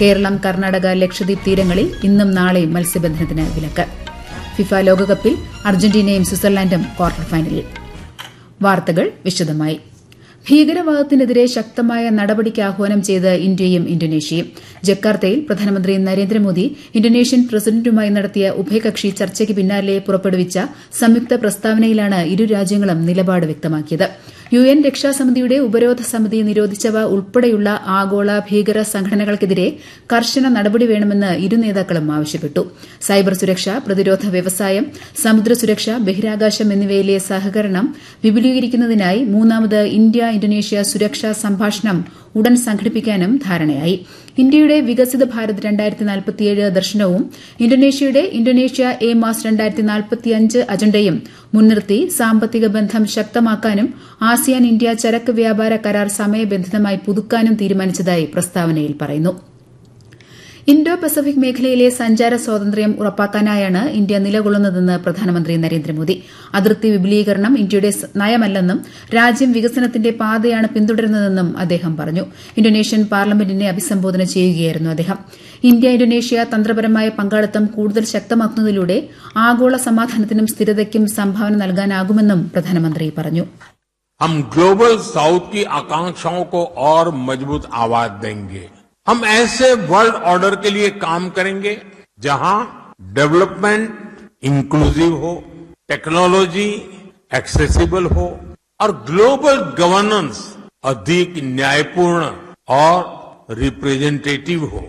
കേരളം കർണാടക ലക്ഷദ്വീപ് തീരങ്ങളിൽ ഇന്നും നാളെയും മത്സ്യബന്ധനത്തിന് വിലക്ക് ഫിഫ ലോകകപ്പിൽ അർജന്റീനയും സ്വിറ്റ്സർലാൻഡും ക്വാർട്ടർ ഫൈനലിൽ വാർത്തകൾ വിശദമായി ഭീകരവാദത്തിനെതിരെ ശക്തമായ നടപടിക്ക് ആഹ്വാനം ചെയ്ത് ഇന്ത്യയും ഇന്തോനേഷ്യയും ജക്കാർത്തയിൽ പ്രധാനമന്ത്രി നരേന്ദ്രമോദി ഇന്തോനേഷ്യൻ പ്രസിഡന്റുമായി നടത്തിയ ഉഭയകക്ഷി ചർച്ചയ്ക്ക് പിന്നാലെ പുറപ്പെടുവിച്ച സംയുക്ത പ്രസ്താവനയിലാണ് ഇരു രാജ്യങ്ങളും നിലപാട് വ്യക്തമാക്കിയത് യു എൻ രക്ഷാസമിതിയുടെ ഉപരോധ സമിതി നിരോധിച്ചവ ഉൾപ്പെടെയുള്ള ആഗോള ഭീകര സംഘടനകൾക്കെതിരെ കർശന നടപടി വേണമെന്ന് ഇരു നേതാക്കളും ആവശ്യപ്പെട്ടു സൈബർ സുരക്ഷ പ്രതിരോധ വ്യവസായം സമുദ്ര സുരക്ഷ ബഹിരാകാശം എന്നിവയിലെ സഹകരണം വിപുലീകരിക്കുന്നതിനായി മൂന്നാമത് ഇന്ത്യ ഇന്തോനേഷ്യ സുരക്ഷാ സംഭാഷണം ഉടൻ സംഘടിപ്പിക്കാനും ധാരണയായി ഇന്ത്യയുടെ വികസിത ഭാരത് രണ്ടായിരത്തി നാൽപ്പത്തിയേഴ് ദർശനവും ഇന്തോനേഷ്യയുടെ ഇന്തോനേഷ്യ എ മാസ് രണ്ടായിരത്തി നാൽപ്പത്തിയഞ്ച് അജണ്ടയും മുൻനിർത്തി സാമ്പത്തിക ബന്ധം ശക്തമാക്കാനും ആസിയാൻ ഇന്ത്യ ചരക്ക് വ്യാപാര കരാർ സമയബന്ധിതമായി പുതുക്കാനും തീരുമാനിച്ചതായി പ്രസ്താവനയിൽ പറയുന്നു ഇന്തോ പസഫിക് മേഖലയിലെ സഞ്ചാര സ്വാതന്ത്ര്യം ഉറപ്പാക്കാനായാണ് ഇന്ത്യ നിലകൊള്ളുന്നതെന്ന് പ്രധാനമന്ത്രി നരേന്ദ്രമോദി അതിർത്തി വിപുലീകരണം ഇന്ത്യയുടെ നയമല്ലെന്നും രാജ്യം വികസനത്തിന്റെ പാതയാണ് പിന്തുടരുന്നതെന്നും അദ്ദേഹം പറഞ്ഞു ഇന്തോനേഷ്യൻ പാർലമെന്റിനെ അഭിസംബോധന ചെയ്യുകയായിരുന്നു അദ്ദേഹം ഇന്ത്യ ഇന്തോനേഷ്യ തന്ത്രപരമായ പങ്കാളിത്തം കൂടുതൽ ശക്തമാക്കുന്നതിലൂടെ ആഗോള സമാധാനത്തിനും സ്ഥിരതയ്ക്കും സംഭാവന നൽകാനാകുമെന്നും പ്രധാനമന്ത്രി പറഞ്ഞു हम ग्लोबल साउथ की आकांक्षाओं को और मजबूत आवाज देंगे हम ऐसे वर्ल्ड ऑर्डर के लिए काम करेंगे जहां डेवलपमेंट इंक्लूसिव हो टेक्नोलॉजी एक्सेसिबल हो और ग्लोबल गवर्नेंस अधिक न्यायपूर्ण और रिप्रेजेंटेटिव हो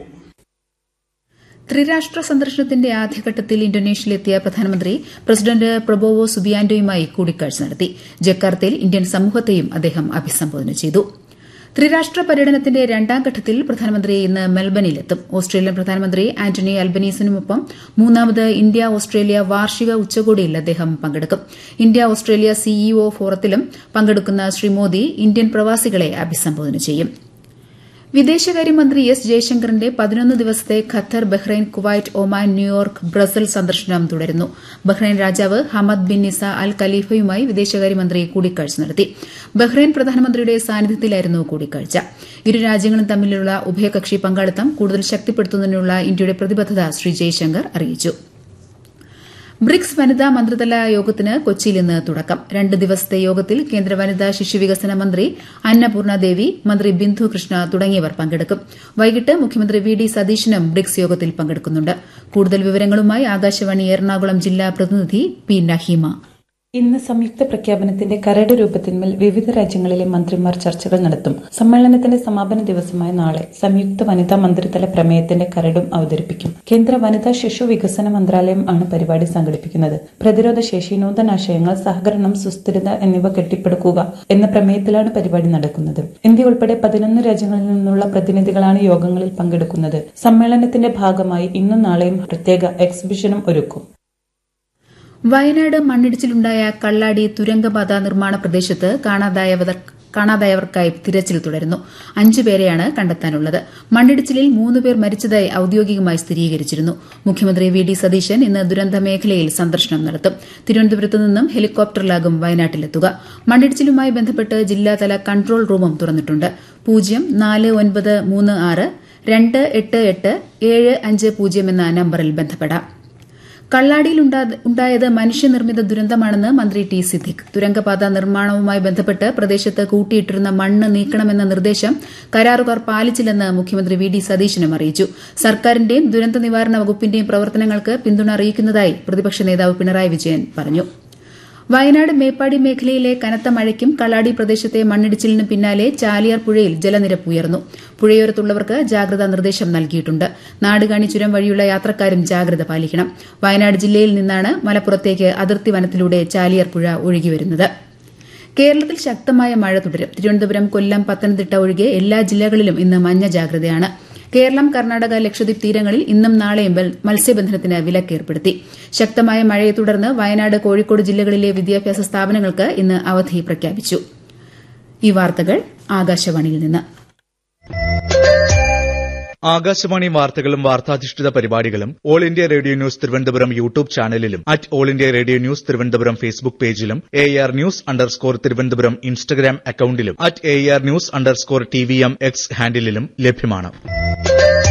ത്രിരാഷ്ട്ര സന്ദർശനത്തിന്റെ ആദ്യഘട്ടത്തിൽ ഇന്തോനേഷ്യയിലെത്തിയ പ്രധാനമന്ത്രി പ്രസിഡന്റ് പ്രൊബോവോ സുബിയാന്റോയുമായി കൂടിക്കാഴ്ച നടത്തി ജക്കാർത്തയിൽ ഇന്ത്യൻ സമൂഹത്തെയും അദ്ദേഹം അഭിസംബോധന ചെയ്തു ത്രിരാഷ്ട്ര പര്യടനത്തിന്റെ രണ്ടാം ഘട്ടത്തിൽ പ്രധാനമന്ത്രി ഇന്ന് മെൽബണിലെത്തും ഓസ്ട്രേലിയൻ പ്രധാനമന്ത്രി ആന്റണി അൽബനീസിനുമൊപ്പം മൂന്നാമത് ഇന്ത്യ ഓസ്ട്രേലിയ വാർഷിക ഉച്ചകോടിയിൽ അദ്ദേഹം പങ്കെടുക്കും ഇന്ത്യ ഓസ്ട്രേലിയ സിഇഒ ഫോറത്തിലും പങ്കെടുക്കുന്ന ശ്രീ മോദി ഇന്ത്യൻ പ്രവാസികളെ അഭിസംബോധന ചെയ്യും വിദേശകാര്യമന്ത്രി എസ് ജയശങ്കറിന്റെ പതിനൊന്ന് ദിവസത്തെ Qatar Bahrain Kuwait Oman New York Brussels സന്ദർശനം തുടരുന്നു ബഹ്റൈൻ രാജാവ് ഹമദ് ബിൻ നിസ അൽ ഖലീഫയുമായി വിദേശകാര്യമന്ത്രി കൂടിക്കാഴ്ച നടത്തി ബഹ്റൈൻ പ്രധാനമന്ത്രിയുടെ സാന്നിധ്യത്തിലായിരുന്നു കൂടിക്കാഴ്ച ഇരു രാജ്യങ്ങളും തമ്മിലുള്ള ഉഭയകക്ഷി പങ്കാളിത്തം കൂടുതൽ ശക്തിപ്പെടുത്തുന്നതിനുള്ള ഇന്ത്യയുടെ പ്രതിബദ്ധത ശ്രീ ജയശങ്കർ അറിയിച്ചു ബ്രിക്സ് വനിതാ മന്ത്രിതല യോഗത്തിന് കൊച്ചിയിൽ ഇന്ന് തുടക്കം രണ്ട് ദിവസത്തെ യോഗത്തിൽ കേന്ദ്ര വനിതാ ശിശുവികസന മന്ത്രി അന്നപൂർണ ദേവി മന്ത്രി ബിന്ദു കൃഷ്ണ തുടങ്ങിയവർ പങ്കെടുക്കും വൈകിട്ട് മുഖ്യമന്ത്രി വി ഡി സതീശനും ബ്രിക്സ് യോഗത്തിൽ പങ്കെടുക്കുന്നുണ്ട് കൂടുതൽ വിവരങ്ങളുമായി ആകാശവാണി എറണാകുളം ജില്ലാ പ്രതിനിധി പി നഹീമ ഇന്ന് സംയുക്ത പ്രഖ്യാപനത്തിന്റെ കരട് രൂപത്തിന്മേൽ വിവിധ രാജ്യങ്ങളിലെ മന്ത്രിമാർ ചർച്ചകൾ നടത്തും സമ്മേളനത്തിന്റെ സമാപന ദിവസമായ നാളെ സംയുക്ത വനിതാ മന്ത്രിതല പ്രമേയത്തിന്റെ കരടും അവതരിപ്പിക്കും കേന്ദ്ര വനിതാ ശിശു വികസന മന്ത്രാലയം ആണ് പരിപാടി സംഘടിപ്പിക്കുന്നത് പ്രതിരോധ ശേഷി നൂതനാശയങ്ങൾ സഹകരണം സുസ്ഥിരത എന്നിവ കെട്ടിപ്പടുക്കുക എന്ന പ്രമേയത്തിലാണ് പരിപാടി നടക്കുന്നത് ഇന്ത്യ ഉൾപ്പെടെ പതിനൊന്ന് രാജ്യങ്ങളിൽ നിന്നുള്ള പ്രതിനിധികളാണ് യോഗങ്ങളിൽ പങ്കെടുക്കുന്നത് സമ്മേളനത്തിന്റെ ഭാഗമായി ഇന്നും നാളെയും പ്രത്യേക എക്സിബിഷനും ഒരുക്കും വയനാട് മണ്ണിടിച്ചിലുണ്ടായ കള്ളാടി തുരങ്കപാത നിർമ്മാണ പ്രദേശത്ത് കാണാതായവർക്കായി തിരച്ചിൽ തുടരുന്നു അഞ്ചുപേരെയാണ് കണ്ടെത്താനുള്ളത് മണ്ണിടിച്ചിലിൽ മൂന്നുപേർ മരിച്ചതായി ഔദ്യോഗികമായി സ്ഥിരീകരിച്ചിരുന്നു മുഖ്യമന്ത്രി വി ഡി സതീശൻ ഇന്ന് ദുരന്ത മേഖലയിൽ സന്ദർശനം നടത്തും തിരുവനന്തപുരത്ത് നിന്നും ഹെലികോപ്റ്ററിലാകും വയനാട്ടിലെത്തുക മണ്ണിടിച്ചിലുമായി ബന്ധപ്പെട്ട് ജില്ലാതല കൺട്രോൾ റൂമും തുറന്നിട്ടുണ്ട് പൂജ്യം നാല് ഒൻപത് മൂന്ന് ആറ് രണ്ട് എട്ട് എട്ട് ഏഴ് അഞ്ച് പൂജ്യം എന്ന നമ്പറിൽ ബന്ധപ്പെടാം കള്ളാടിയിൽ ഉണ്ടായത് മനുഷ്യനിർമ്മിത ദുരന്തമാണെന്ന് മന്ത്രി ടി സിദ്ദിഖ് തുരങ്കപാത നിർമ്മാണവുമായി ബന്ധപ്പെട്ട് പ്രദേശത്ത് കൂട്ടിയിട്ടിരുന്ന മണ്ണ് നീക്കണമെന്ന നിർദ്ദേശം കരാറുകാർ പാലിച്ചില്ലെന്ന് മുഖ്യമന്ത്രി വി ഡി സതീശനും അറിയിച്ചു സർക്കാരിന്റെയും ദുരന്ത നിവാരണ വകുപ്പിന്റെയും പ്രവർത്തനങ്ങൾക്ക് പിന്തുണ അറിയിക്കുന്നതായി പ്രതിപക്ഷ നേതാവ് പിണറായി വിജയൻ പറഞ്ഞു വയനാട് മേപ്പാടി മേഖലയിലെ കനത്ത മഴയ്ക്കും കള്ളാടി പ്രദേശത്തെ മണ്ണിടിച്ചിലിനും പിന്നാലെ ചാലിയാർ പുഴയിൽ ജലനിരപ്പ് ഉയർന്നു പുഴയോരത്തുള്ളവർക്ക് ജാഗ്രതാ നിർദ്ദേശം നൽകിയിട്ടുണ്ട് നാടുകാണി ചുരം വഴിയുള്ള യാത്രക്കാരും ജാഗ്രത പാലിക്കണം വയനാട് ജില്ലയിൽ നിന്നാണ് മലപ്പുറത്തേക്ക് അതിർത്തി വനത്തിലൂടെ ചാലിയാർ പുഴ ഒഴുകിവരുന്നത് കേരളത്തിൽ ശക്തമായ മഴ തുടരും തിരുവനന്തപുരം കൊല്ലം പത്തനംതിട്ട ഒഴികെ എല്ലാ ജില്ലകളിലും ഇന്ന് മഞ്ഞ ജാഗ്രതയാണ് കേരളം കർണാടക ലക്ഷദ്വീപ് തീരങ്ങളിൽ ഇന്നും നാളെയും മത്സ്യബന്ധനത്തിന് വിലക്കേർപ്പെടുത്തി ശക്തമായ മഴയെ തുടർന്ന് വയനാട് കോഴിക്കോട് ജില്ലകളിലെ വിദ്യാഭ്യാസ സ്ഥാപനങ്ങൾക്ക് ഇന്ന് അവധി പ്രഖ്യാപിച്ചു ഈ വാർത്തകൾ ആകാശവാണിയിൽ നിന്ന് ആകാശവാണി വാർത്തകളും വാർത്താധിഷ്ഠിത പരിപാടികളും all India radio news Thiruvananthapuram YouTube ചാനലിലും at all India radio news Thiruvananthapuram Facebook പേജിലും A R news underscore Thiruvananthapuram Instagram അക്കൌണ്ടിലും at A R news underscore T V M X ഹാൻഡിലും ലഭ്യമാണ്